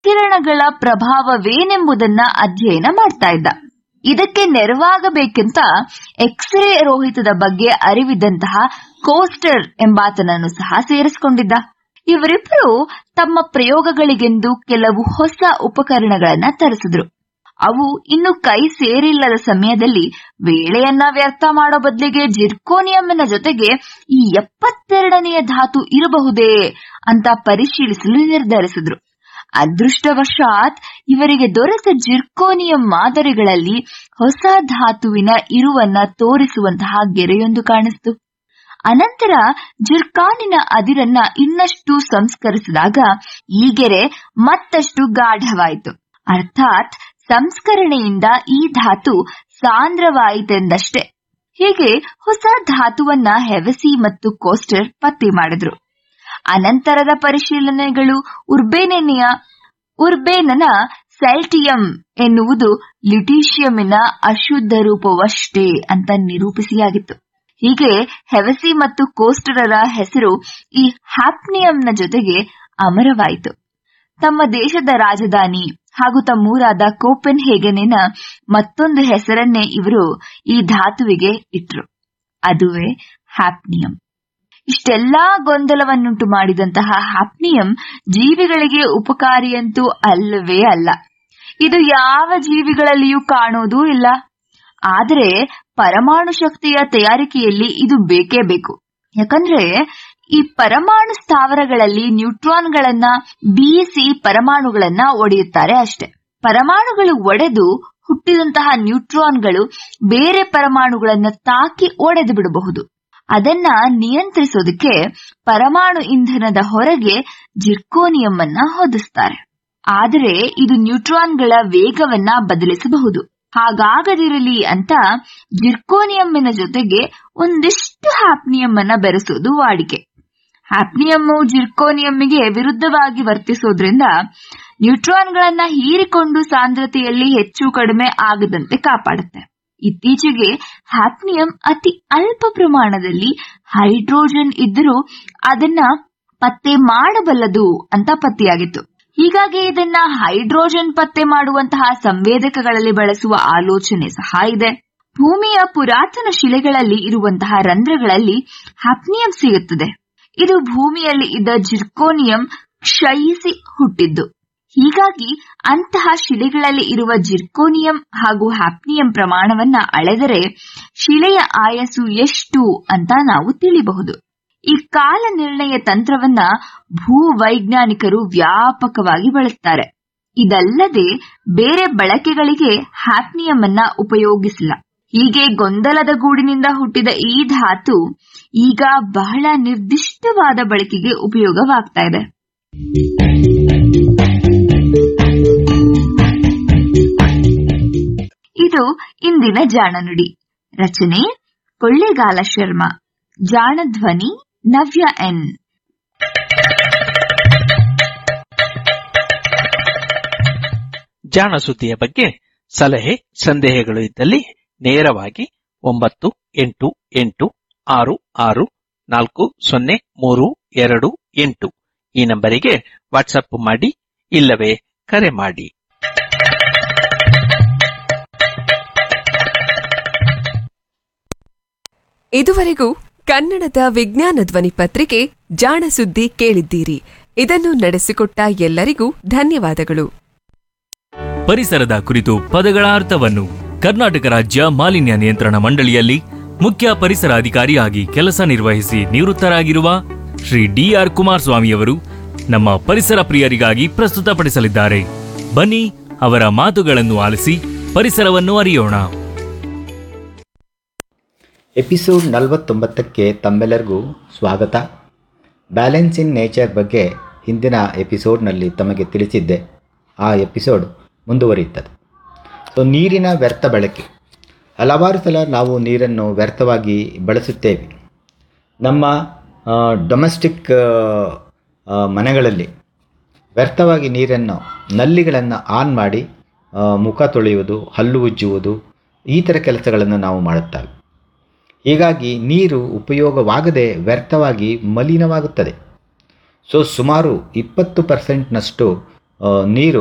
ವಿಕಿರಣಗಳ ಪ್ರಭಾವವೇನೆಂಬುದನ್ನ ಅಧ್ಯಯನ ಮಾಡ್ತಾ ಇದ್ದ ಇದಕ್ಕೆ ನೆರವಾಗಬೇಕೆಂತ ಎಕ್ಸ್ರೇ ರೋಹಿತದ ಬಗ್ಗೆ ಅರಿವಿದ್ದಂತಹ ಕೋಸ್ಟರ್ ಎಂಬಾತನನ್ನು ಸಹ ಸೇರಿಸಿಕೊಂಡಿದ್ದ ಇವರಿಬ್ಬರು ತಮ್ಮ ಪ್ರಯೋಗಗಳಿಗೆಂದು ಕೆಲವು ಹೊಸ ಉಪಕರಣಗಳನ್ನ ತರಿಸಿದ್ರು ಅವು ಇನ್ನು ಕೈ ಸೇರಿಲ್ಲದ ಸಮಯದಲ್ಲಿ ವೇಳೆಯನ್ನ ವ್ಯರ್ಥ ಮಾಡೋ ಬದಲಿಗೆ ಜಿರ್ಕೋನಿಯಂನ ಜೊತೆಗೆ ಈ ಎಪ್ಪತ್ತೆರಡನೆಯ ಧಾತು ಇರಬಹುದೇ ಅಂತ ಪರಿಶೀಲಿಸಲು ನಿರ್ಧರಿಸಿದ್ರು ಅದೃಷ್ಟವಶಾತ್ ಇವರಿಗೆ ದೊರೆತ ಜಿರ್ಕೋನಿಯಂ ಮಾದರಿಗಳಲ್ಲಿ ಹೊಸ ಧಾತುವಿನ ಇರುವನ್ನ ತೋರಿಸುವಂತಹ ಗೆರೆಯೊಂದು ಕಾಣಿಸ್ತು ಅನಂತರ ಜಿರ್ಕಾನಿನ ಅದಿರನ್ನ ಇನ್ನಷ್ಟು ಸಂಸ್ಕರಿಸಿದಾಗ ಈ ಗೆರೆ ಮತ್ತಷ್ಟು ಗಾಢವಾಯಿತು ಅರ್ಥಾತ್ ಸಂಸ್ಕರಣೆಯಿಂದ ಈ ಧಾತು ಸಾಂದ್ರವಾಯಿತೆಂದಷ್ಟೇ ಹೀಗೆ ಹೊಸ ಧಾತುವನ್ನ ಹೆವಸಿ ಮತ್ತು ಕೋಸ್ಟರ್ ಪತ್ತೆ ಮಾಡಿದ್ರು ಅನಂತರದ ಪರಿಶೀಲನೆಗಳು ಉರ್ಬೇನೆನೆಯ ಉರ್ಬೇನನ ಸೆಲ್ಟಿಯಂ ಎನ್ನುವುದು ಲಿಟೀಷಿಯಂನ ಅಶುದ್ಧ ರೂಪವಷ್ಟೇ ಅಂತ ನಿರೂಪಿಸಿಯಾಗಿತ್ತು ಹೀಗೆ ಹೆವಸಿ ಮತ್ತು ಕೋಸ್ಟರರ ಹೆಸರು ಈ ಹ್ಯಾಪ್ನಿಯಂನ ಜೊತೆಗೆ ಅಮರವಾಯಿತು ತಮ್ಮ ದೇಶದ ರಾಜಧಾನಿ ಹಾಗೂ ತಮ್ಮೂರಾದ ಕೋಪೆನ್ ಹೇಗನಿನ ಮತ್ತೊಂದು ಹೆಸರನ್ನೇ ಇವರು ಈ ಧಾತುವಿಗೆ ಇಟ್ರು ಅದುವೇ ಹ್ಯಾಪ್ನಿಯಂ ಇಷ್ಟೆಲ್ಲಾ ಗೊಂದಲವನ್ನುಂಟು ಮಾಡಿದಂತಹ ಹ್ಯಾಪ್ನಿಯಂ ಜೀವಿಗಳಿಗೆ ಉಪಕಾರಿಯಂತೂ ಅಲ್ಲವೇ ಅಲ್ಲ ಇದು ಯಾವ ಜೀವಿಗಳಲ್ಲಿಯೂ ಕಾಣೋದೂ ಇಲ್ಲ ಆದರೆ ಪರಮಾಣು ಶಕ್ತಿಯ ತಯಾರಿಕೆಯಲ್ಲಿ ಇದು ಬೇಕೇ ಬೇಕು ಯಾಕಂದ್ರೆ ಈ ಪರಮಾಣು ಸ್ಥಾವರಗಳಲ್ಲಿ ನ್ಯೂಟ್ರಾನ್ಗಳನ್ನ ಬೀಸಿ ಪರಮಾಣುಗಳನ್ನ ಒಡೆಯುತ್ತಾರೆ ಅಷ್ಟೆ ಪರಮಾಣುಗಳು ಒಡೆದು ಹುಟ್ಟಿದಂತಹ ನ್ಯೂಟ್ರಾನ್ಗಳು ಬೇರೆ ಪರಮಾಣುಗಳನ್ನ ತಾಕಿ ಒಡೆದು ಬಿಡಬಹುದು ಅದನ್ನ ನಿಯಂತ್ರಿಸೋದಕ್ಕೆ ಪರಮಾಣು ಇಂಧನದ ಹೊರಗೆ ಜಿರ್ಕೋನಿಯಂ ಅನ್ನ ಹೊದಿಸ್ತಾರೆ ಆದರೆ ಇದು ನ್ಯೂಟ್ರಾನ್ಗಳ ವೇಗವನ್ನ ಬದಲಿಸಬಹುದು ಹಾಗಾಗದಿರಲಿ ಅಂತ ಜಿರ್ಕೋನಿಯಂನ ಜೊತೆಗೆ ಒಂದಿಷ್ಟು ಹ್ಯಾಪ್ನಿಯಂ ಅನ್ನ ಬೆರೆಸೋದು ವಾಡಿಕೆ ಹ್ಯಾಪ್ನಿಯಮ್ಮು ಜಿರ್ಕೋನಿಯಂಗೆ ವಿರುದ್ಧವಾಗಿ ವರ್ತಿಸೋದ್ರಿಂದ ನ್ಯೂಟ್ರಾನ್ಗಳನ್ನ ಹೀರಿಕೊಂಡು ಸಾಂದ್ರತೆಯಲ್ಲಿ ಹೆಚ್ಚು ಕಡಿಮೆ ಆಗದಂತೆ ಕಾಪಾಡುತ್ತೆ ಇತ್ತೀಚೆಗೆ ಹ್ಯಾಪ್ನಿಯಂ ಅತಿ ಅಲ್ಪ ಪ್ರಮಾಣದಲ್ಲಿ ಹೈಡ್ರೋಜನ್ ಇದ್ದರೂ ಅದನ್ನ ಪತ್ತೆ ಮಾಡಬಲ್ಲದು ಅಂತ ಪತ್ತೆಯಾಗಿತ್ತು ಹೀಗಾಗಿ ಇದನ್ನ ಹೈಡ್ರೋಜನ್ ಪತ್ತೆ ಮಾಡುವಂತಹ ಸಂವೇದಕಗಳಲ್ಲಿ ಬಳಸುವ ಆಲೋಚನೆ ಸಹ ಇದೆ ಭೂಮಿಯ ಪುರಾತನ ಶಿಲೆಗಳಲ್ಲಿ ಇರುವಂತಹ ರಂಧ್ರಗಳಲ್ಲಿ ಹ್ಯಾಪ್ನಿಯಂ ಸಿಗುತ್ತದೆ ಇದು ಭೂಮಿಯಲ್ಲಿ ಇದ್ದ ಜಿರ್ಕೋನಿಯಂ ಕ್ಷಯಿಸಿ ಹುಟ್ಟಿದ್ದು ಹೀಗಾಗಿ ಅಂತಹ ಶಿಲೆಗಳಲ್ಲಿ ಇರುವ ಜಿರ್ಕೋನಿಯಂ ಹಾಗೂ ಹ್ಯಾಪ್ನಿಯಂ ಪ್ರಮಾಣವನ್ನ ಅಳೆದರೆ ಶಿಲೆಯ ಆಯಸ್ಸು ಎಷ್ಟು ಅಂತ ನಾವು ತಿಳಿಬಹುದು ಈ ಕಾಲ ನಿರ್ಣಯ ತಂತ್ರವನ್ನ ಭೂವೈಜ್ಞಾನಿಕರು ವ್ಯಾಪಕವಾಗಿ ಬಳಸ್ತಾರೆ ಇದಲ್ಲದೆ ಬೇರೆ ಬಳಕೆಗಳಿಗೆ ಹ್ಯಾಪ್ನಿಯಂ ಅನ್ನ ಉಪಯೋಗಿಸಿಲ್ಲ ಹೀಗೆ ಗೊಂದಲದ ಗೂಡಿನಿಂದ ಹುಟ್ಟಿದ ಈ ಧಾತು ಈಗ ಬಹಳ ನಿರ್ದಿಷ್ಟವಾದ ಬಳಕೆಗೆ ಉಪಯೋಗವಾಗ್ತಾ ಇದೆ ಇದು ಇಂದಿನ ಜಾಣನುಡಿ ರಚನೆ ಕೊಳ್ಳೇಗಾಲ ಶರ್ಮಾ ಜಾಣಧ್ವನಿ ನವ್ಯ ಎನ್ ಜಾಣ ಸುದ್ದಿಯ ಬಗ್ಗೆ ಸಲಹೆ ಸಂದೇಹಗಳು ಇದ್ದಲ್ಲಿ ನೇರವಾಗಿ ಒಂಬತ್ತು ಎಂಟು ಎಂಟು ಆರು ಆರು ನಾಲ್ಕು ಸೊನ್ನೆ ಮೂರು ಎರಡು ಎಂಟು ಈ ನಂಬರಿಗೆ ವಾಟ್ಸಪ್ ಮಾಡಿ ಇಲ್ಲವೇ ಕರೆ ಮಾಡಿ ಇದುವರೆಗೂ ಕನ್ನಡದ ವಿಜ್ಞಾನ ಧ್ವನಿ ಪತ್ರಿಕೆ ಜಾಣ ಸುದ್ದಿ ಕೇಳಿದ್ದೀರಿ ಇದನ್ನು ನಡೆಸಿಕೊಟ್ಟ ಎಲ್ಲರಿಗೂ ಧನ್ಯವಾದಗಳು ಪರಿಸರದ ಕುರಿತು ಪದಗಳ ಅರ್ಥವನ್ನು ಕರ್ನಾಟಕ ರಾಜ್ಯ ಮಾಲಿನ್ಯ ನಿಯಂತ್ರಣ ಮಂಡಳಿಯಲ್ಲಿ ಮುಖ್ಯ ಪರಿಸರ ಅಧಿಕಾರಿಯಾಗಿ ಕೆಲಸ ನಿರ್ವಹಿಸಿ ನಿವೃತ್ತರಾಗಿರುವ ಶ್ರೀ ಡಿಆರ್ ಕುಮಾರಸ್ವಾಮಿಯವರು ನಮ್ಮ ಪರಿಸರ ಪ್ರಿಯರಿಗಾಗಿ ಪ್ರಸ್ತುತಪಡಿಸಲಿದ್ದಾರೆ ಬನ್ನಿ ಅವರ ಮಾತುಗಳನ್ನು ಆಲಿಸಿ ಪರಿಸರವನ್ನು ಅರಿಯೋಣ ಎಪಿಸೋಡ್ ನಲವತ್ತೊಂಬತ್ತಕ್ಕೆ ತಮ್ಮೆಲ್ಲರಿಗೂ ಸ್ವಾಗತ ಬ್ಯಾಲೆನ್ಸ್ ಇನ್ ನೇಚರ್ ಬಗ್ಗೆ ಹಿಂದಿನ ಎಪಿಸೋಡ್ನಲ್ಲಿ ತಮಗೆ ತಿಳಿಸಿದ್ದೆ ಆ ಎಪಿಸೋಡ್ ಮುಂದುವರಿಯುತ್ತದೆ ಸೊ ನೀರಿನ ವ್ಯರ್ಥ ಬಳಕೆ ಹಲವಾರು ಸಲ ನಾವು ನೀರನ್ನು ವ್ಯರ್ಥವಾಗಿ ಬಳಸುತ್ತೇವೆ ನಮ್ಮ ಡೊಮೆಸ್ಟಿಕ್ ಮನೆಗಳಲ್ಲಿ ವ್ಯರ್ಥವಾಗಿ ನೀರನ್ನು ನಲ್ಲಿಗಳನ್ನು ಆನ್ ಮಾಡಿ ಆ, ಮುಖ ತೊಳೆಯುವುದು ಹಲ್ಲು ಉಜ್ಜುವುದು ಈ ಥರ ಕೆಲಸಗಳನ್ನು ನಾವು ಮಾಡುತ್ತೇವೆ ಹೀಗಾಗಿ ನೀರು ಉಪಯೋಗವಾಗದೆ ವ್ಯರ್ಥವಾಗಿ ಮಲಿನವಾಗುತ್ತದೆ ಸೊ ಸುಮಾರು ಇಪ್ಪತ್ತು ಪರ್ಸೆಂಟ್ನಷ್ಟು ಆ, ನೀರು